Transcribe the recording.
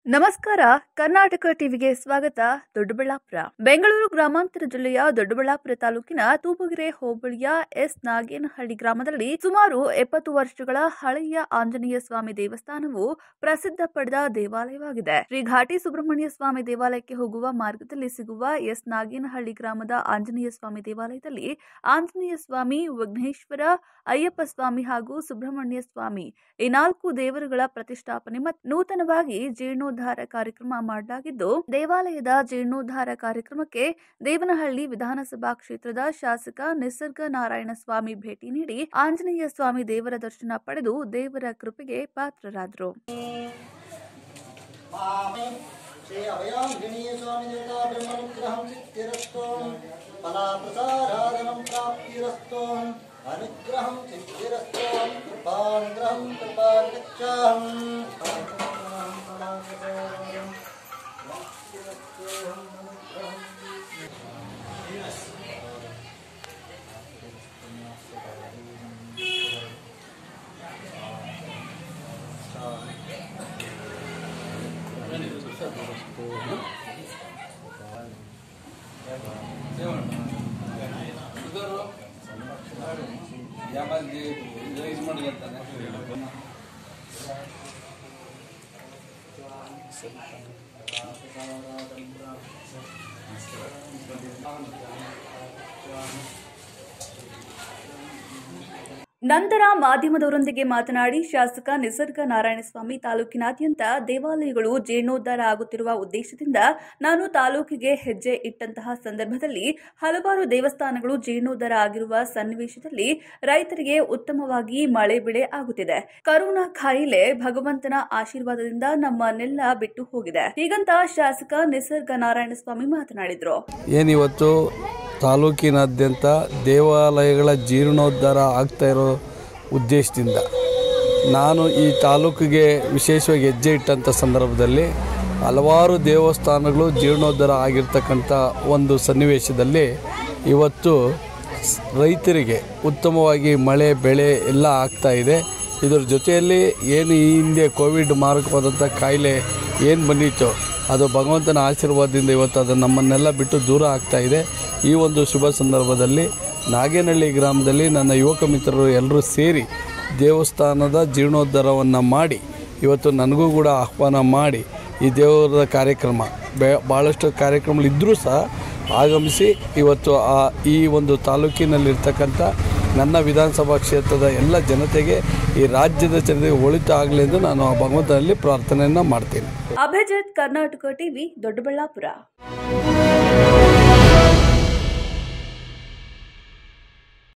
ನಮಸ್ಕಾರ ಕರ್ನಾಟಕ ಟಿವಿಗೆ ಸ್ವಾಗತ ದೊಡ್ಡಬಳ್ಳಾಪುರ ಬೆಂಗಳೂರು ಗ್ರಾಮಾಂತರ ಜಿಲ್ಲೆಯ ದೊಡ್ಡಬಳ್ಳಾಪುರ ತಾಲೂಕಿನ ತೂಬಗೆರೆ ಹೋಬಳಿಯ ಎಸ್ ನಾಗೇನಹಳ್ಳಿ ಗ್ರಾಮದಲ್ಲಿ ಸುಮಾರು ಎಪ್ಪತ್ತು ವರ್ಷಗಳ ಹಳೆಯ ಆಂಜನೇಯ ಸ್ವಾಮಿ ದೇವಸ್ಥಾನವು ಪ್ರಸಿದ್ಧ ಪಡೆದ ದೇವಾಲಯವಾಗಿದೆ ಶ್ರೀ ಘಾಟಿ ಸುಬ್ರಹ್ಮಣ್ಯ ಸ್ವಾಮಿ ದೇವಾಲಯಕ್ಕೆ ಹೋಗುವ ಮಾರ್ಗದಲ್ಲಿ ಸಿಗುವ ಎಸ್ ನಾಗೇನಹಳ್ಳಿ ಗ್ರಾಮದ ಆಂಜನೇಯ ಸ್ವಾಮಿ ದೇವಾಲಯದಲ್ಲಿ ಆಂಜನೇಯ ಸ್ವಾಮಿ ವಿಘ್ನೇಶ್ವರ ಅಯ್ಯಪ್ಪ ಸ್ವಾಮಿ ಹಾಗೂ ಸುಬ್ರಹ್ಮಣ್ಯ ಸ್ವಾಮಿ ಈ ನಾಲ್ಕು ದೇವರುಗಳ ಪ್ರತಿಷ್ಠಾಪನೆ ಮತ್ತು ನೂತನವಾಗಿ ಜೀರ್ಣೋದ್ಧಾರ ಕಾರ್ಯಕ್ರಮ ಮಾಡಲಾಗಿದ್ದು ದೇವಾಲಯದ ಜೀರ್ಣೋದ್ಧಾರ ಕಾರ್ಯಕ್ರಮಕ್ಕೆ ದೇವನಹಳ್ಳಿ ವಿಧಾನಸಭಾ ಕ್ಷೇತ್ರದ ಶಾಸಕ ನಿಸರ್ಗ ನಾರಾಯಣ ಸ್ವಾಮಿ ಭೇಟಿ ನೀಡಿ ಆಂಜನೇಯ ಸ್ವಾಮಿ ದೇವರ ದರ್ಶನ ಪಡೆದು ದೇವರ ಕೃಪೆಗೆ ಪಾತ್ರರಾದರು मामे श्री अभयाञ्जनेय स्वामी देवता ब्रह्मनुग्रहं सिद्धिरस्तु फलाप्रसाराधनं प्राप्तिरस्तु अनुग्रहं सिद्धिरस्तु कृपानुग्रहं कृपागच्छाहम् ನಂತರ ಮಾಧ್ಯಮದವರೊಂದಿಗೆ ಮಾತನಾಡಿ ಶಾಸಕ ನಿಸರ್ಗ ನಾರಾಯಣಸ್ವಾಮಿ ತಾಲೂಕಿನಾದ್ಯಂತ ದೇವಾಲಯಗಳು ಜೀರ್ಣೋದ್ಧಾರ ಆಗುತ್ತಿರುವ ಉದ್ದೇಶದಿಂದ ನಾನು ತಾಲೂಕಿಗೆ ಹೆಜ್ಜೆ ಇಟ್ಟಂತಹ ಸಂದರ್ಭದಲ್ಲಿ ಹಲವಾರು ದೇವಸ್ಥಾನಗಳು ಜೀರ್ಣೋದ್ಧಾರ ಆಗಿರುವ ಸನ್ನಿವೇಶದಲ್ಲಿ ರೈತರಿಗೆ ಉತ್ತಮವಾಗಿ ಮಳೆ ಬೆಳೆ ಆಗುತ್ತಿದೆ ಕರೋನಾ ಕಾಯಿಲೆ ಭಗವಂತನ ಆಶೀರ್ವಾದದಿಂದ ನಮ್ಮನ್ನೆಲ್ಲ ಬಿಟ್ಟು ಹೋಗಿದೆ ಹೀಗಂತ ಶಾಸಕ ನಿಸರ್ಗ ನಾರಾಯಣಸ್ವಾಮಿ ಮಾತನಾಡಿದರು ಏನಿವತ್ತು ತಾಲೂಕಿನಾದ್ಯಂತ ದೇವಾಲಯಗಳ ಜೀರ್ಣೋದ್ಧಾರ ಆಗ್ತಾ ಇರೋ ಉದ್ದೇಶದಿಂದ ನಾನು ಈ ತಾಲೂಕಿಗೆ ವಿಶೇಷವಾಗಿ ಹೆಜ್ಜೆ ಇಟ್ಟಂಥ ಸಂದರ್ಭದಲ್ಲಿ ಹಲವಾರು ದೇವಸ್ಥಾನಗಳು ಜೀರ್ಣೋದ್ಧಾರ ಆಗಿರ್ತಕ್ಕಂಥ ಒಂದು ಸನ್ನಿವೇಶದಲ್ಲಿ ಇವತ್ತು ಸ್- ರೈತರಿಗೆ ಉತ್ತಮವಾಗಿ ಮಳೆ ಬೆಳೆ ಎಲ್ಲ ಆಗ್ತಾ ಇದೆ ಇದರ ಜೊತೆಯಲ್ಲಿ ಏನು ಈ ಹಿಂದೆ ಕೋವಿಡ್ ಮಾರಕವಾದಂಥ ಕಾಯಿಲೆ ಏನು ಬಂದಿತ್ತು ಅದು ಭಗವಂತನ ಆಶೀರ್ವಾದದಿಂದ ಇವತ್ತು ಅದು ನಮ್ಮನ್ನೆಲ್ಲ ಬಿಟ್ಟು ದೂರ ಆಗ್ತಾ ಇದೆ ಈ ಒಂದು ಶುಭ ಸಂದರ್ಭದಲ್ಲಿ ನಾಗೇನಹಳ್ಳಿ ಗ್ರಾಮದಲ್ಲಿ ನನ್ನ ಯುವಕ ಮಿತ್ರರು ಎಲ್ಲರೂ ಸೇರಿ ದೇವಸ್ಥಾನದ ಜೀರ್ಣೋದ್ಧಾರವನ್ನು ಮಾಡಿ ಇವತ್ತು ನನಗೂ ಕೂಡ ಆಹ್ವಾನ ಮಾಡಿ ಈ ದೇವರ ಕಾರ್ಯಕ್ರಮ ಬೆ ಭಾಳಷ್ಟು ಕಾರ್ಯಕ್ರಮಗಳಿದ್ದರೂ ಸಹ ಆಗಮಿಸಿ ಇವತ್ತು ಆ ಈ ಒಂದು ತಾಲೂಕಿನಲ್ಲಿರ್ತಕ್ಕಂಥ ನನ್ನ ವಿಧಾನಸಭಾ ಕ್ಷೇತ್ರದ ಎಲ್ಲ ಜನತೆಗೆ ಈ ರಾಜ್ಯದ ಜನತೆಗೆ ಒಳಿತು ಆಗಲಿ ಎಂದು ನಾನು ಆ ಭಗವಂತನಲ್ಲಿ ಪ್ರಾರ್ಥನೆಯನ್ನು ಮಾಡ್ತೀನಿ ಅಭಿಜಿತ್ ಕರ್ನಾಟಕ ಟಿವಿ ದೊಡ್ಡಬಳ್ಳಾಪುರ